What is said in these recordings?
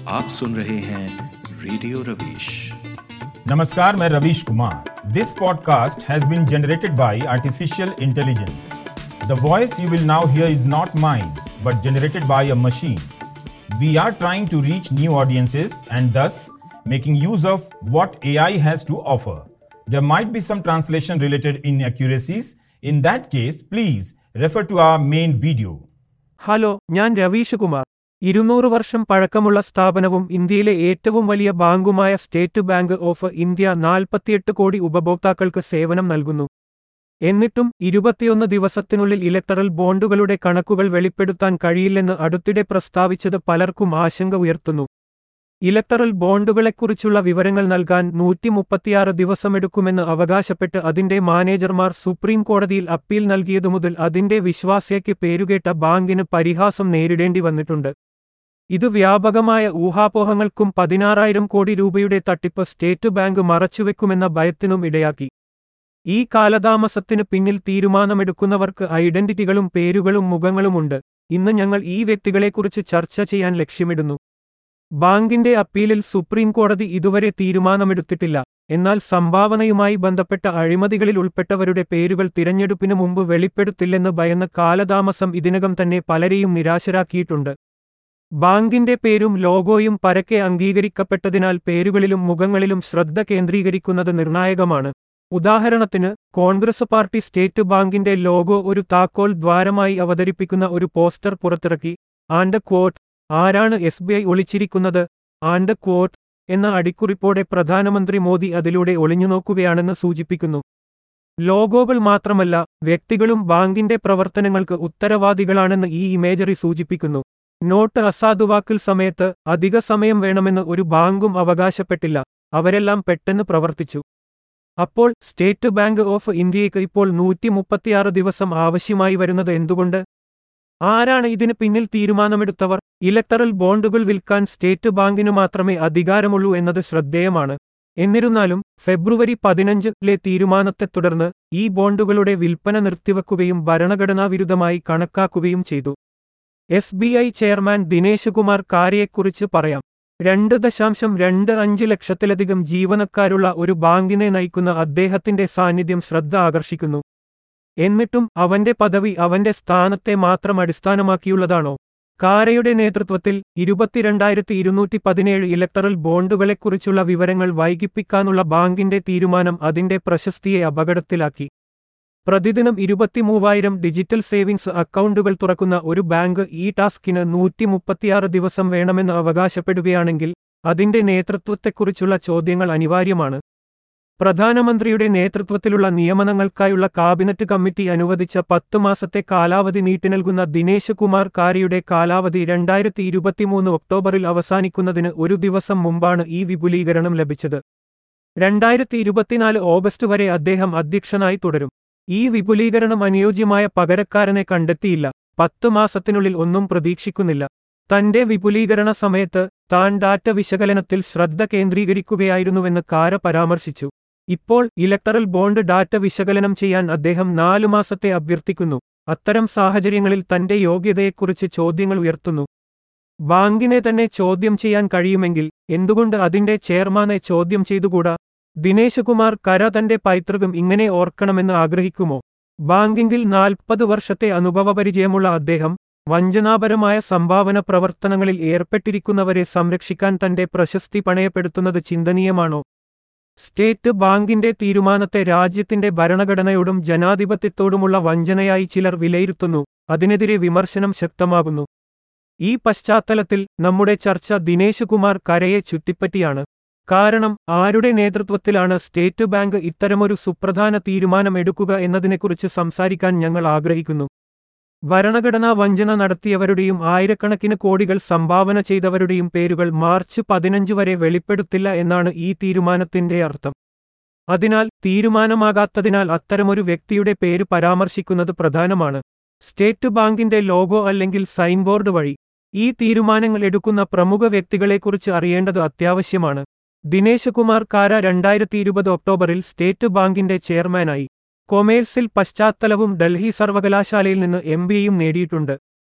आप सुन रहे हैं रेडियो रवीश नमस्कार मैं Ravish Kumar this podcast has been generated by artificial intelligence the voice you will now hear is not mine but generated by a machine we are trying to reach new audiences and thus making use of what AI has to offer. There might be some translation related inaccuracies. In that case, please refer to our main video. Hello ഞാൻ രവീഷ് കുമാർ ഇരുന്നൂറ് വർഷം പഴക്കമുള്ള സ്ഥാപനവും ഇന്ത്യയിലെ ഏറ്റവും വലിയ ബാങ്കുമായ state bank of India നാൽപ്പത്തിയെട്ട് കോടി ഉപഭോക്താക്കൾക്ക് സേവനം നൽകുന്നു എന്നിട്ടും ഇരുപത്തിയൊന്ന് ദിവസത്തിനുള്ളിൽ ഇലക്ടറൽ ബോണ്ടുകളുടെ കണക്കുകൾ വെളിപ്പെടുത്താൻ കഴിയില്ലെന്ന് അടുത്തിടെ പ്രസ്താവിച്ചത് പലർക്കും ആശങ്ക ഉയർത്തുന്നു ഇലക്ടറൽ ബോണ്ടുകളെക്കുറിച്ചുള്ള വിവരങ്ങൾ നൽകാൻ നൂറ്റി മുപ്പത്തിയാറ് ദിവസമെടുക്കുമെന്ന് അവകാശപ്പെട്ട് അതിന്റെ മാനേജർമാർ സുപ്രീം കോടതിയിൽ അപ്പീൽ നൽകിയതു മുതൽ അതിന്റെ വിശ്വാസ്യയ്ക്ക് പേരുകേട്ട ബാങ്കിന് പരിഹാസം നേരിടേണ്ടി വന്നിട്ടുണ്ട് ഇത് വ്യാപകമായ ഊഹാപോഹങ്ങൾക്കും പതിനാറായിരം കോടി രൂപയുടെ തട്ടിപ്പ് സ്റ്റേറ്റ് ബാങ്ക് മറച്ചുവെക്കുമെന്ന ഭയത്തിനും ഇടയാക്കി ഈ കാലതാമസത്തിന് പിന്നിൽ തീരുമാനമെടുക്കുന്നവർക്ക് ഐഡന്റിറ്റികളും പേരുകളും മുഖങ്ങളുമുണ്ട് ഇന്ന് ഞങ്ങൾ ഈ വ്യക്തികളെക്കുറിച്ച് ചർച്ച ചെയ്യാൻ ലക്ഷ്യമിടുന്നു ബാങ്കിന്റെ അപ്പീലിൽ സുപ്രീം കോടതി ഇതുവരെ തീരുമാനമെടുത്തിട്ടില്ല എന്നാൽ സംഭാവനയുമായി ബന്ധപ്പെട്ട അഴിമതികളിൽ ഉൾപ്പെട്ടവരുടെ പേരുകൾ തിരഞ്ഞെടുപ്പിന് മുമ്പ് വെളിപ്പെടുത്തില്ലെന്ന് ഭയന്ന് കാലതാമസം ഇതിനകം തന്നെ പലരെയും നിരാശരാക്കിയിട്ടുണ്ട് ബാങ്കിന്റെ പേരും ലോഗോയും പരക്കെ അംഗീകരിക്കപ്പെട്ടതിനാൽ പേരുകളിലും മുഖങ്ങളിലും ശ്രദ്ധ കേന്ദ്രീകരിക്കുന്നത് നിർണായകമാണ് ഉദാഹരണത്തിന് കോൺഗ്രസ് പാർട്ടി സ്റ്റേറ്റ് ബാങ്കിന്റെ ലോഗോ ഒരു താക്കോൽ ദ്വാരമായി അവതരിപ്പിക്കുന്ന ഒരു പോസ്റ്റർ പുറത്തിറക്കി ആൻഡ് ക്വോട്ട് ആരാണ് എസ് ബി ഐ ഒളിച്ചിരിക്കുന്നത് ആൻഡ് ക്വോട്ട് എന്ന അടിക്കുറിപ്പോടെ പ്രധാനമന്ത്രി മോദി അതിലൂടെ ഒളിഞ്ഞുനോക്കുകയാണെന്ന് സൂചിപ്പിക്കുന്നു ലോഗോകൾ മാത്രമല്ല വ്യക്തികളും ബാങ്കിന്റെ പ്രവർത്തനങ്ങൾക്ക് ഉത്തരവാദികളാണെന്ന് ഈ ഇമേജറി സൂചിപ്പിക്കുന്നു നോട്ട് അസാധുവാക്കൽ സമയത്ത് അധിക സമയം വേണമെന്ന് ഒരു ബാങ്കും അവകാശപ്പെട്ടില്ല അവരെല്ലാം പെട്ടെന്ന് പ്രവർത്തിച്ചു അപ്പോൾ സ്റ്റേറ്റ് ബാങ്ക് ഓഫ് ഇന്ത്യയ്ക്ക് ഇപ്പോൾ നൂറ്റി മുപ്പത്തിയാറ് ദിവസം ആവശ്യമായി വരുന്നത് എന്തുകൊണ്ട് ആരാണ് ഇതിന് പിന്നിൽ തീരുമാനമെടുത്തവർ ഇലക്ടറൽ ബോണ്ടുകൾ വിൽക്കാൻ സ്റ്റേറ്റ് ബാങ്കിനു മാത്രമേ അധികാരമുള്ളൂ എന്നത് ശ്രദ്ധേയമാണ് എന്നിരുന്നാലും ഫെബ്രുവരി പതിനഞ്ചിലെ തീരുമാനത്തെ തുടർന്ന് ഈ ബോണ്ടുകളുടെ വിൽപ്പന നിർത്തിവെക്കുകയും ഭരണഘടനാവിരുദ്ധമായി കണക്കാക്കുകയും ചെയ്തു S B I chairman Dinesh Kumar കാരയെക്കുറിച്ച് പറയാം രണ്ട് ദശാംശം രണ്ട് അഞ്ച് ലക്ഷത്തിലധികം ജീവനക്കാരുള്ള ഒരു ബാങ്കിനെ നയിക്കുന്ന അദ്ദേഹത്തിന്റെ സാന്നിധ്യം ശ്രദ്ധ ആകർഷിക്കുന്നു എന്നിട്ടും അവന്റെ പദവി അവന്റെ സ്ഥാനത്തെ മാത്രം അടിസ്ഥാനമാക്കിയുള്ളതാണോ കാരയുടെ നേതൃത്വത്തിൽ ഇരുപത്തിരണ്ടായിരത്തി ഇരുന്നൂറ്റി പതിനേഴ് ഇലക്ടറൽ ബോണ്ടുകളെക്കുറിച്ചുള്ള വിവരങ്ങൾ വൈകിപ്പിക്കാനുള്ള ബാങ്കിന്റെ തീരുമാനം അതിന്റെ പ്രശസ്തിയെ അപകടത്തിലാക്കി പ്രതിദിനം ഇരുപത്തിമൂവായിരം ഡിജിറ്റൽ സേവിങ്സ് അക്കൗണ്ടുകൾ തുറക്കുന്ന ഒരു ബാങ്ക് ഈ ടാസ്കിന് നൂറ്റി മുപ്പത്തിയാറ് ദിവസം വേണമെന്ന് അവകാശപ്പെടുകയാണെങ്കിൽ അതിന്റെ നേതൃത്വത്തെക്കുറിച്ചുള്ള ചോദ്യങ്ങൾ അനിവാര്യമാണ് പ്രധാനമന്ത്രിയുടെ നേതൃത്വത്തിലുള്ള നിയമനങ്ങൾക്കായുള്ള കാബിനറ്റ് കമ്മിറ്റി അനുവദിച്ച പത്ത് മാസത്തെ കാലാവധി നീട്ടിനൽകുന്ന ദിനേശ് കുമാർ കാരിയുടെ കാലാവധി രണ്ടായിരത്തി ഇരുപത്തിമൂന്ന് ഒക്ടോബറിൽ അവസാനിക്കുന്നതിന് ഒരു ദിവസം മുമ്പാണ് ഈ വിപുലീകരണം ലഭിച്ചത് രണ്ടായിരത്തി ഇരുപത്തിനാല് ഓഗസ്റ്റ് വരെ അദ്ദേഹം അധ്യക്ഷനായി തുടരും ഈ വിപുലീകരണം അനുയോജ്യമായ പകരക്കാരനെ കണ്ടെത്തിയില്ല പത്ത് മാസത്തിനുള്ളിൽ ഒന്നും പ്രതീക്ഷിക്കുന്നില്ല തന്റെ വിപുലീകരണ സമയത്ത് താൻ ഡാറ്റ വിശകലനത്തിൽ ശ്രദ്ധ കേന്ദ്രീകരിക്കുകയായിരുന്നുവെന്ന് കാര പരാമർശിച്ചു ഇപ്പോൾ ഇലക്ടറൽ ബോണ്ട് ഡാറ്റ വിശകലനം ചെയ്യാൻ അദ്ദേഹം നാലു മാസത്തെ അഭ്യർത്ഥിക്കുന്നു അത്തരം സാഹചര്യങ്ങളിൽ തന്റെ യോഗ്യതയെക്കുറിച്ച് ചോദ്യങ്ങൾ ഉയർത്തുന്നു ബാങ്കിനെ തന്നെ ചോദ്യം ചെയ്യാൻ കഴിയുമെങ്കിൽ എന്തുകൊണ്ട് അതിന്റെ ചെയർമാനെ ചോദ്യം ചെയ്തുകൂടാ ദിനേശ് കുമാർ കര തന്റെ പൈതൃകം ഇങ്ങനെ ഓർക്കണമെന്ന് ആഗ്രഹിക്കുമോ ബാങ്കിങ്ങിൽ നാൽപ്പത് വർഷത്തെ അനുഭവപരിചയമുള്ള അദ്ദേഹം വഞ്ചനാപരമായ സംഭാവന പ്രവർത്തനങ്ങളിൽ ഏർപ്പെട്ടിരിക്കുന്നവരെ സംരക്ഷിക്കാൻ തന്റെ പ്രശസ്തി പണയപ്പെടുത്തുന്നത് ചിന്തനീയമാണോ സ്റ്റേറ്റ് ബാങ്കിന്റെ തീരുമാനത്തെ രാജ്യത്തിന്റെ ഭരണഘടനയോടും ജനാധിപത്യത്തോടുമുള്ള വഞ്ചനയായി ചിലർ വിലയിരുത്തുന്നു അതിനെതിരെ വിമർശനം ശക്തമാകുന്നു ഈ പശ്ചാത്തലത്തിൽ നമ്മുടെ ചർച്ച ദിനേശ് കുമാർ കരയെ ചുറ്റിപ്പറ്റിയാണ് കാരണം ആരുടെ നേതൃത്വത്തിലാണ് സ്റ്റേറ്റ് ബാങ്ക് ഇത്തരമൊരു സുപ്രധാന തീരുമാനം എടുക്കുക എന്നതിനെക്കുറിച്ച് സംസാരിക്കാൻ ഞങ്ങൾ ആഗ്രഹിക്കുന്നു ഭരണഘടനാ വഞ്ചന നടത്തിയവരുടെയും ആയിരക്കണക്കിന് കോടികൾ സംഭാവന ചെയ്തവരുടെയും പേരുകൾ മാർച്ച് പതിനഞ്ച് വരെ വെളിപ്പെടുത്തില്ല എന്നാണ് ഈ തീരുമാനത്തിന്റെ അർത്ഥം അതിനാൽ തീരുമാനമാകാത്തതിനാൽ അത്തരമൊരു വ്യക്തിയുടെ പേര് പരാമർശിക്കുന്നത് പ്രധാനമാണ് സ്റ്റേറ്റ് ബാങ്കിന്റെ ലോഗോ അല്ലെങ്കിൽ സൈൻ ബോർഡ് വഴി ഈ തീരുമാനങ്ങൾ എടുക്കുന്ന പ്രമുഖ വ്യക്തികളെക്കുറിച്ച് അറിയേണ്ടത് അത്യാവശ്യമാണ് ദിനേശ് കുമാർ കാര രണ്ടായിരത്തി ഇരുപത് ഒക്ടോബറിൽ സ്റ്റേറ്റ് ബാങ്കിന്റെ ചെയർമാനായി കൊമേഴ്സിൽ പശ്ചാത്തലവും ഡൽഹി സർവകലാശാലയിൽ നിന്ന് എം ബിയും നേടിയിട്ടുണ്ട്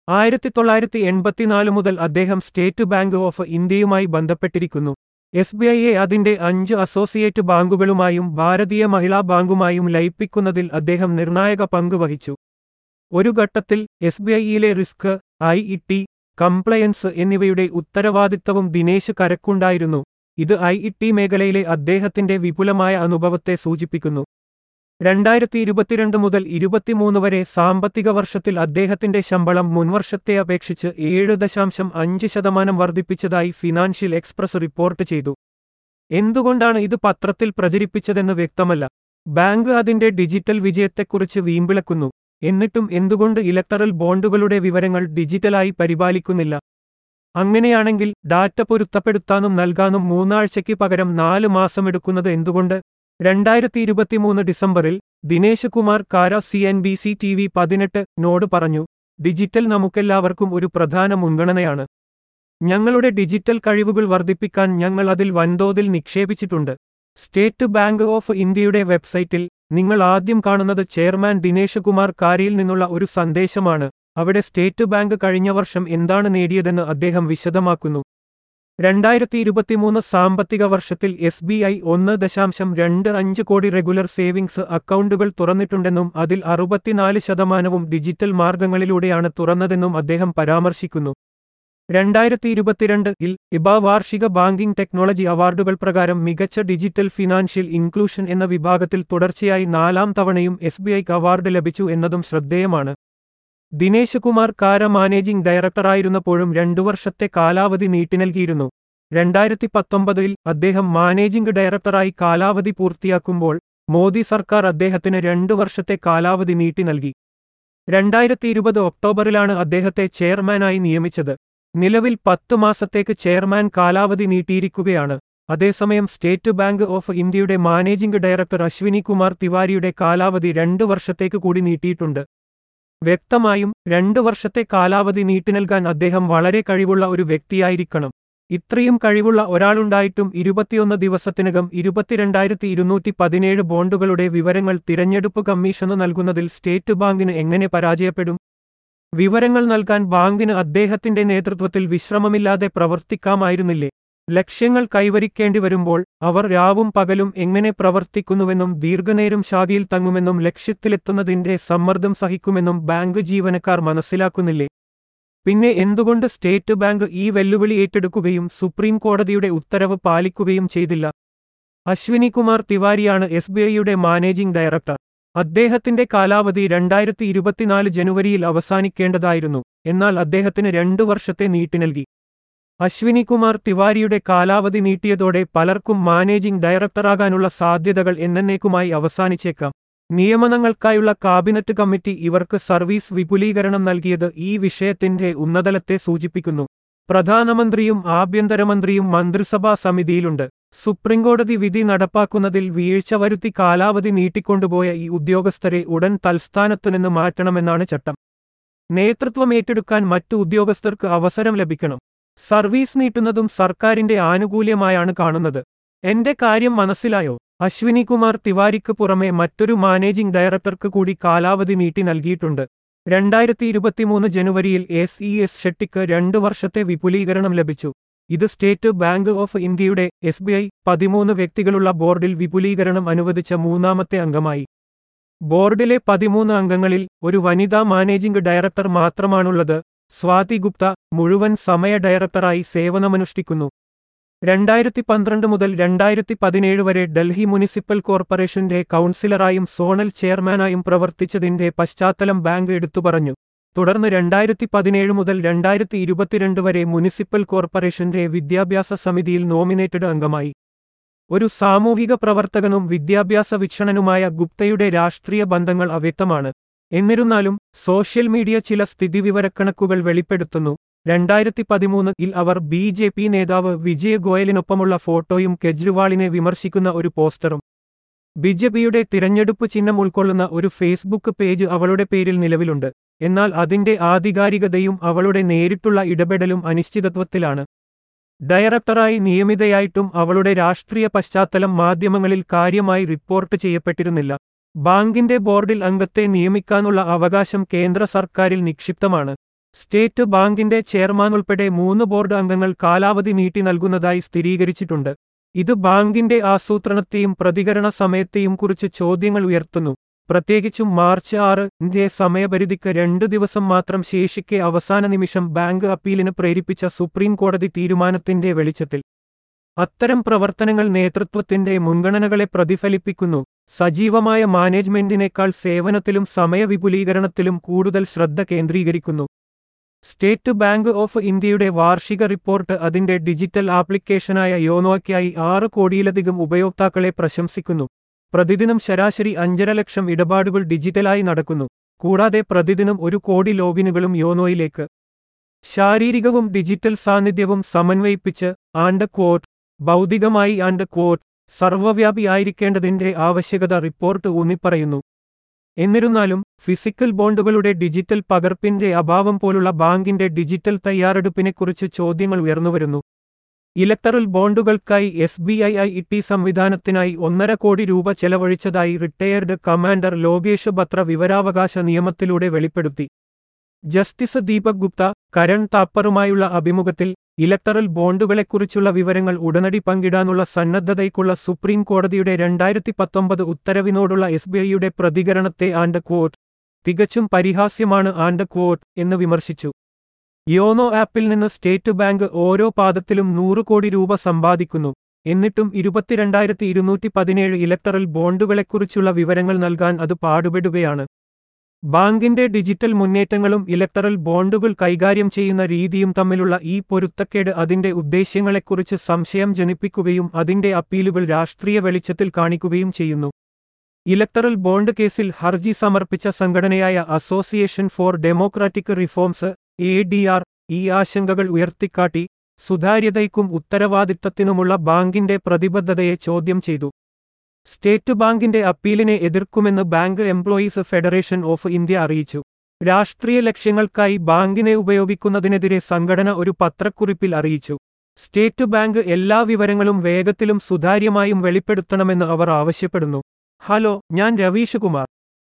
ആയിരത്തി തൊള്ളായിരത്തി എൺപത്തിനാല് മുതൽ അദ്ദേഹം സ്റ്റേറ്റ് ബാങ്ക് ഓഫ് ഇന്ത്യയുമായി ബന്ധപ്പെട്ടിരിക്കുന്നു എസ് ബി ഐയെ അതിന്റെ അഞ്ച് അസോസിയേറ്റ് ബാങ്കുകളുമായും ഭാരതീയ മഹിളാ ബാങ്കുമായും ലയിപ്പിക്കുന്നതിൽ അദ്ദേഹം നിർണായക പങ്ക് വഹിച്ചു ഒരു ഘട്ടത്തിൽ എസ് ബി ഐയിലെ risk I E T compliance എന്നിവയുടെ ഉത്തരവാദിത്തവും ദിനേശ് കരക്കുണ്ടായിരുന്നു ഇത് ഐ ഇ ടി മേഖലയിലെ അദ്ദേഹത്തിന്റെ വിപുലമായ അനുഭവത്തെ സൂചിപ്പിക്കുന്നു രണ്ടായിരത്തി ഇരുപത്തിരണ്ട് മുതൽ ഇരുപത്തിമൂന്ന് വരെ സാമ്പത്തിക വർഷത്തിൽ അദ്ദേഹത്തിന്റെ ശമ്പളം മുൻവർഷത്തെ അപേക്ഷിച്ച് ഏഴ് ദശാംശം അഞ്ച് ശതമാനം വർദ്ധിപ്പിച്ചതായി ഫിനാൻഷ്യൽ എക്സ്പ്രസ് റിപ്പോർട്ട് ചെയ്തു എന്തുകൊണ്ടാണ് ഇത് പത്രത്തിൽ പ്രചരിപ്പിച്ചതെന്ന് വ്യക്തമല്ല ബാങ്ക് അതിന്റെ ഡിജിറ്റൽ വിജയത്തെക്കുറിച്ച് വീമ്പിളക്കുന്നു എന്നിട്ടും എന്തുകൊണ്ട് ഇലക്ടറൽ ബോണ്ടുകളുടെ വിവരങ്ങൾ ഡിജിറ്റലായി പരിപാലിക്കുന്നില്ല അങ്ങനെയാണെങ്കിൽ ഡാറ്റ പൊരുത്തപ്പെടുത്താനും നൽകാനും മൂന്നാഴ്ചയ്ക്ക് പകരം നാല് മാസമെടുക്കുന്നത് എന്തുകൊണ്ട് രണ്ടായിരത്തി ഇരുപത്തിമൂന്ന് ഡിസംബറിൽ Dinesh Kumar Khara C N B C T V പതിനെട്ട് നോട് പറഞ്ഞു ഡിജിറ്റൽ നമുക്കെല്ലാവർക്കും ഒരു പ്രധാന മുൻഗണനയാണ് ഞങ്ങളുടെ ഡിജിറ്റൽ കഴിവുകൾ വർദ്ധിപ്പിക്കാൻ ഞങ്ങൾ അതിൽ വൻതോതിൽ നിക്ഷേപിച്ചിട്ടുണ്ട് സ്റ്റേറ്റ് ബാങ്ക് ഓഫ് ഇന്ത്യയുടെ വെബ്സൈറ്റിൽ നിങ്ങൾ ആദ്യം കാണുന്നത് ചെയർമാൻ ദിനേശ് കുമാർ കാരിയിൽ നിന്നുള്ള ഒരു സന്ദേശമാണ് അവിടെ സ്റ്റേറ്റ് ബാങ്ക് കഴിഞ്ഞ വർഷം എന്താണ് നേടിയതെന്ന് അദ്ദേഹം വിശദമാക്കുന്നു രണ്ടായിരത്തി ഇരുപത്തിമൂന്ന് സാമ്പത്തിക വർഷത്തിൽ എസ് ബി ഐ ഒന്ന് ദശാംശം രണ്ട് അഞ്ച് കോടി റെഗുലർ സേവിങ്സ് അക്കൗണ്ടുകൾ തുറന്നിട്ടുണ്ടെന്നും അതിൽ അറുപത്തിനാല് ശതമാനവും ഡിജിറ്റൽ മാർഗങ്ങളിലൂടെയാണ് തുറന്നതെന്നും അദ്ദേഹം പരാമർശിക്കുന്നു രണ്ടായിരത്തി ഇരുപത്തിരണ്ട് ഇൽ ഇബ വാർഷിക ബാങ്കിംഗ് ടെക്നോളജി അവാർഡുകൾ പ്രകാരം മികച്ച ഡിജിറ്റൽ ഫിനാൻഷ്യൽ ഇൻക്ലൂഷൻ എന്ന വിഭാഗത്തിൽ തുടർച്ചയായി നാലാം തവണയും എസ് ബി ഐക്ക് അവാർഡ് ലഭിച്ചു എന്നതും ശ്രദ്ധേയമാണ് ദിനേശ് കുമാർ കാര മാനേജിംഗ് ഡയറക്ടറായിരുന്നപ്പോഴും രണ്ടു വർഷത്തെ കാലാവധി നീട്ടി നൽകിയിരുന്നു രണ്ടായിരത്തി പത്തൊമ്പതിൽ അദ്ദേഹം മാനേജിംഗ് ഡയറക്ടറായി കാലാവധി പൂർത്തിയാക്കുമ്പോൾ മോദി സർക്കാർ അദ്ദേഹത്തിന് രണ്ടു വർഷത്തെ കാലാവധി നീട്ടി നൽകി രണ്ടായിരത്തി ഇരുപത് ഒക്ടോബറിലാണ് അദ്ദേഹത്തെ ചെയർമാനായി നിയമിച്ചത് നിലവിൽ പത്ത് മാസത്തേക്ക് ചെയർമാൻ കാലാവധി നീട്ടിയിരിക്കുകയാണ് അതേസമയം സ്റ്റേറ്റ് ബാങ്ക് ഓഫ് ഇന്ത്യയുടെ മാനേജിംഗ് ഡയറക്ടർ അശ്വിനി കുമാർ തിവാരിയുടെ കാലാവധി രണ്ടു വർഷത്തേക്ക് കൂടി നീട്ടിയിട്ടുണ്ട് വ്യക്തമായും രണ്ടു വർഷത്തെ കാലാവധി നീട്ടിനൽകാൻ അദ്ദേഹം വളരെ കഴിവുള്ള ഒരു വ്യക്തിയായിരിക്കണം ഇത്രയും കഴിവുള്ള ഒരാളുണ്ടായിട്ടും ഇരുപത്തിയൊന്ന് ദിവസത്തിനകം ഇരുപത്തിരണ്ടായിരത്തി ഇരുന്നൂറ്റി പതിനേഴ് ബോണ്ടുകളുടെ വിവരങ്ങൾ തിരഞ്ഞെടുപ്പ് കമ്മീഷന് നൽകുന്നതിൽ സ്റ്റേറ്റ് ബാങ്കിന് എങ്ങനെ പരാജയപ്പെടും വിവരങ്ങൾ നൽകാൻ ബാങ്കിന് അദ്ദേഹത്തിന്റെ നേതൃത്വത്തിൽ വിശ്രമമില്ലാതെ പ്രവർത്തിക്കാമായിരുന്നില്ലേ ലക്ഷ്യങ്ങൾ കൈവരിക്കേണ്ടി വരുമ്പോൾ അവർ രാവും പകലും എങ്ങനെ പ്രവർത്തിക്കുന്നുവെന്നും ദീർഘനേരം ശാഖയിൽ തങ്ങുമെന്നും ലക്ഷ്യത്തിലെത്തുന്നതിന്റെ സമ്മർദ്ദം സഹിക്കുമെന്നും ബാങ്ക് ജീവനക്കാർ മനസ്സിലാക്കുന്നില്ലേ പിന്നെ എന്തുകൊണ്ട് സ്റ്റേറ്റ് ബാങ്ക് ഈ വെല്ലുവിളി ഏറ്റെടുക്കുകയും സുപ്രീം കോടതിയുടെ ഉത്തരവ് പാലിക്കുകയും ചെയ്തില്ല അശ്വിനി കുമാർ തിവാരിയാണ് എസ് ബി ഐയുടെ മാനേജിംഗ് ഡയറക്ടർ അദ്ദേഹത്തിന്റെ കാലാവധി രണ്ടായിരത്തി ഇരുപത്തിനാല് ജനുവരിയിൽ അവസാനിക്കേണ്ടതായിരുന്നു എന്നാൽ അദ്ദേഹത്തിന് രണ്ടു വർഷത്തെ നീട്ടി നൽകി അശ്വിനി കുമാർ തിവാരിയുടെ കാലാവധി നീട്ടിയതോടെ പലർക്കും മാനേജിംഗ് ഡയറക്ടറാകാനുള്ള സാധ്യതകൾ എന്നേക്കുമായി അവസാനിച്ചേക്കാം നിയമനങ്ങൾക്കായുള്ള കാബിനറ്റ് കമ്മിറ്റി ഇവർക്ക് സർവീസ് വിപുലീകരണം നൽകിയത് ഈ വിഷയത്തിന്റെ ഉന്നതലത്തെ സൂചിപ്പിക്കുന്നു പ്രധാനമന്ത്രിയും ആഭ്യന്തരമന്ത്രിയും മന്ത്രിസഭാ സമിതിയിലുണ്ട് സുപ്രീംകോടതി വിധി നടപ്പാക്കുന്നതിൽ വീഴ്ച വരുത്തി കാലാവധി നീട്ടിക്കൊണ്ടുപോയ ഈ ഉദ്യോഗസ്ഥരെ ഉടൻ തൽസ്ഥാനത്തുനിന്ന് മാറ്റണമെന്നാണ് ചട്ടം നേതൃത്വം ഏറ്റെടുക്കാൻ മറ്റു ഉദ്യോഗസ്ഥർക്ക് അവസരം ലഭിക്കണം സർവീസ് നീട്ടുന്നതും സർക്കാരിന്റെ ആനുകൂല്യമായാണ് കാണുന്നത് എന്റെ കാര്യം മനസ്സിലായോ അശ്വിനി കുമാർ തിവാരിക്ക് പുറമെ മറ്റൊരു മാനേജിംഗ് ഡയറക്ടർക്ക് കൂടി കാലാവധി നീട്ടി നൽകിയിട്ടുണ്ട് രണ്ടായിരത്തി ഇരുപത്തിമൂന്ന് ജനുവരിയിൽ എസ് ഇ എസ് ഷെട്ടിക്ക് രണ്ടു വർഷത്തെ വിപുലീകരണം ലഭിച്ചു ഇത് സ്റ്റേറ്റ് ബാങ്ക് ഓഫ് ഇന്ത്യയുടെ എസ് ബി ഐ പതിമൂന്ന് വ്യക്തികളുള്ള ബോർഡിൽ വിപുലീകരണം അനുവദിച്ച മൂന്നാമത്തെ അംഗമായി ബോർഡിലെ പതിമൂന്ന് അംഗങ്ങളിൽ ഒരു വനിതാ മാനേജിംഗ് ഡയറക്ടർ മാത്രമാണുള്ളത് സ്വാതി ഗുപ്ത മുഴുവൻ സമയ ഡയറക്ടറായി സേവനമനുഷ്ഠിക്കുന്നു രണ്ടായിരത്തി പന്ത്രണ്ട് മുതൽ രണ്ടായിരത്തി പതിനേഴ് വരെ ഡൽഹി മുനിസിപ്പൽ കോർപ്പറേഷന്റെ കൗൺസിലറായും സോണൽ ചെയർമാനായും പ്രവർത്തിച്ചതിന്റെ പശ്ചാത്തലം ബാങ്ക് എടുത്തുപറഞ്ഞു തുടർന്ന് രണ്ടായിരത്തി പതിനേഴ് മുതൽ രണ്ടായിരത്തി ഇരുപത്തിരണ്ട് വരെ മുനിസിപ്പൽ കോർപ്പറേഷന്റെ വിദ്യാഭ്യാസ സമിതിയിൽ നോമിനേറ്റഡ് അംഗമായി ഒരു സാമൂഹിക പ്രവർത്തകനും വിദ്യാഭ്യാസ വീക്ഷണനുമായ ഗുപ്തയുടെ രാഷ്ട്രീയ ബന്ധങ്ങൾ അവ്യക്തമാണ് എന്നിരുന്നാലും സോഷ്യൽ മീഡിയ ചില സ്ഥിതിവിവരക്കണക്കുകൾ വെളിപ്പെടുത്തുന്നു രണ്ടായിരത്തി പതിമൂന്നിൽ അവർ ബി ജെ പി നേതാവ് വിജയ് ഗോയലിനൊപ്പമുള്ള ഫോട്ടോയും കെജ്രിവാളിനെ വിമർശിക്കുന്ന ഒരു പോസ്റ്ററും ബിജെപിയുടെ തിരഞ്ഞെടുപ്പ് ചിഹ്നം ഉൾക്കൊള്ളുന്ന ഒരു ഫേസ്ബുക്ക് പേജ് അവളുടെ പേരിൽ നിലവിലുണ്ട് എന്നാൽ അതിന്റെ ആധികാരികതയും അവളുടെ നേരിട്ടുള്ള ഇടപെടലും അനിശ്ചിതത്വത്തിലാണ് ഡയറക്ടറായി നിയമിതയായിട്ടും അവളുടെ രാഷ്ട്രീയ പശ്ചാത്തലം മാധ്യമങ്ങളിൽ കാര്യമായി റിപ്പോർട്ട് ചെയ്യപ്പെട്ടിരുന്നില്ല ബാങ്കിന്റെ ബോർഡിൽ അംഗത്തെ നിയമിക്കാനുള്ള അവകാശം കേന്ദ്ര സർക്കാരിൽ നിക്ഷിപ്തമാണ് സ്റ്റേറ്റ് ബാങ്കിന്റെ ചെയർമാൻ ഉൾപ്പെടെ മൂന്ന് ബോർഡ് അംഗങ്ങൾ കാലാവധി നീട്ടി നൽകുന്നതായി സ്ഥിരീകരിച്ചിട്ടുണ്ട് ഇത് ബാങ്കിന്റെ ആസൂത്രണത്തെയും പ്രതികരണ സമയത്തെയും കുറിച്ച് ചോദ്യങ്ങൾ ഉയർത്തുന്നു പ്രത്യേകിച്ചും മാർച്ച് ആറ് ഇന്ത്യ സമയപരിധിക്ക് രണ്ടു ദിവസം മാത്രം ശേഷിക്കെ അവസാന നിമിഷം ബാങ്ക് അപ്പീലിന് പ്രേരിപ്പിച്ച സുപ്രീം കോടതി തീരുമാനത്തിന്റെ വെളിച്ചത്തിൽ അത്തരം പ്രവർത്തനങ്ങൾ നേതൃത്വത്തിന്റെ മുൻഗണനകളെ പ്രതിഫലിപ്പിക്കുന്നു സജീവമായ മാനേജ്മെന്റിനേക്കാൾ സേവനത്തിലും സമയവിപുലീകരണത്തിലും കൂടുതൽ ശ്രദ്ധ കേന്ദ്രീകരിക്കുന്നു സ്റ്റേറ്റ് ബാങ്ക് ഓഫ് ഇന്ത്യയുടെ വാർഷിക റിപ്പോർട്ട് അതിന്റെ ഡിജിറ്റൽ ആപ്ലിക്കേഷനായ യോനോയ്ക്കായി ആറ് കോടിയിലധികം ഉപയോക്താക്കളെ പ്രശംസിക്കുന്നു പ്രതിദിനം ശരാശരി അഞ്ചര ലക്ഷം ഇടപാടുകൾ ഡിജിറ്റലായി നടക്കുന്നു കൂടാതെ പ്രതിദിനം ഒരു കോടി ലോഗിനുകളും യോനോയിലേക്ക് ശാരീരികവും ഡിജിറ്റൽ സാന്നിധ്യവും സമന്വയിപ്പിച്ച് ആൻഡ് ക്വോട്ട് ഭൗതികമായി ആൻഡ് ക്വോട്ട് സർവ്വവ്യാപിയായിരിക്കേണ്ടതിന്റെ ആവശ്യകത റിപ്പോർട്ട് ഊന്നിപ്പറയുന്നു എന്നിരുന്നാലും ഫിസിക്കൽ ബോണ്ടുകളുടെ ഡിജിറ്റൽ പകർപ്പിന്റെ അഭാവം പോലുള്ള ബാങ്കിന്റെ ഡിജിറ്റൽ തയ്യാറെടുപ്പിനെക്കുറിച്ച് ചോദ്യങ്ങൾ ഉയർന്നുവരുന്നു ഇലക്ടറൽ ബോണ്ടുകൾക്കായി S B I I E സംവിധാനത്തിനായി ഒന്നര കോടി രൂപ ചെലവഴിച്ചതായി റിട്ടയേർഡ് കമാൻഡർ ലോകേഷ് ബത്ര വിവരാവകാശ നിയമത്തിലൂടെ വെളിപ്പെടുത്തി ജസ്റ്റിസ് ദീപക് ഗുപ്ത കരൺ താപ്പറുമായുള്ള അഭിമുഖത്തിൽ ഇലക്ടറൽ ബോണ്ടുകളെക്കുറിച്ചുള്ള വിവരങ്ങൾ ഉടനടി പങ്കിടാനുള്ള സന്നദ്ധതയ്ക്കുള്ള സുപ്രീം കോടതിയുടെ രണ്ടായിരത്തി പത്തൊമ്പത് ഉത്തരവിനോടുള്ള എസ് ബി ഐയുടെ പ്രതികരണത്തെ ആൻഡ് ക്വോട്ട് തികച്ചും പരിഹാസ്യമാണ് ആൻഡ് ക്വോട്ട് എന്ന് വിമർശിച്ചു യോനോ ആപ്പിൽ നിന്ന് സ്റ്റേറ്റ് ബാങ്ക് ഓരോ പാദത്തിലും നൂറ് കോടി രൂപ സമ്പാദിക്കുന്നു എന്നിട്ടും ഇരുപത്തിരണ്ടായിരത്തി ഇരുന്നൂറ്റി പതിനേഴ് ഇലക്ടറൽ ബോണ്ടുകളെക്കുറിച്ചുള്ള വിവരങ്ങൾ നൽകാൻ അത് പാടുപെടുകയാണ് ബാങ്കിന്റെ ഡിജിറ്റൽ മുന്നേറ്റങ്ങളും ഇലക്ടറൽ ബോണ്ടുകൾ കൈകാര്യം ചെയ്യുന്ന രീതിയും തമ്മിലുള്ള ഈ പൊരുത്തക്കേട് അതിന്റെ ഉദ്ദേശ്യങ്ങളെക്കുറിച്ച് സംശയം ജനിപ്പിക്കുകയും അതിന്റെ അപ്പീലുകൾ രാഷ്ട്രീയ വെളിച്ചത്തിൽ കാണിക്കുകയും ചെയ്യുന്നു ഇലക്ടറൽ ബോണ്ട് കേസിൽ ഹർജി സമർപ്പിച്ച സംഘടനയായ association for democratic reforms A D R ഈ ആശങ്കകൾ ഉയർത്തിക്കാട്ടി സുതാര്യതയ്ക്കും ഉത്തരവാദിത്തത്തിനുമുള്ള ബാങ്കിന്റെ പ്രതിബദ്ധതയെ ചോദ്യം ചെയ്തു സ്റ്റേറ്റ് ബാങ്കിന്റെ അപ്പീലിനെ എതിർക്കുമെന്ന് bank employees federation of India അറിയിച്ചു രാഷ്ട്രീയ ലക്ഷ്യങ്ങൾക്കായി ബാങ്കിനെ ഉപയോഗിക്കുന്നതിനെതിരെ സംഘടന ഒരു പത്രക്കുറിപ്പിൽ അറിയിച്ചു സ്റ്റേറ്റ് ബാങ്ക് എല്ലാ വിവരങ്ങളും വേഗത്തിലും സുതാര്യമായും വെളിപ്പെടുത്തണമെന്ന് അവർ ആവശ്യപ്പെടുന്നു ഹലോ ഞാൻ രവീഷ് കുമാർ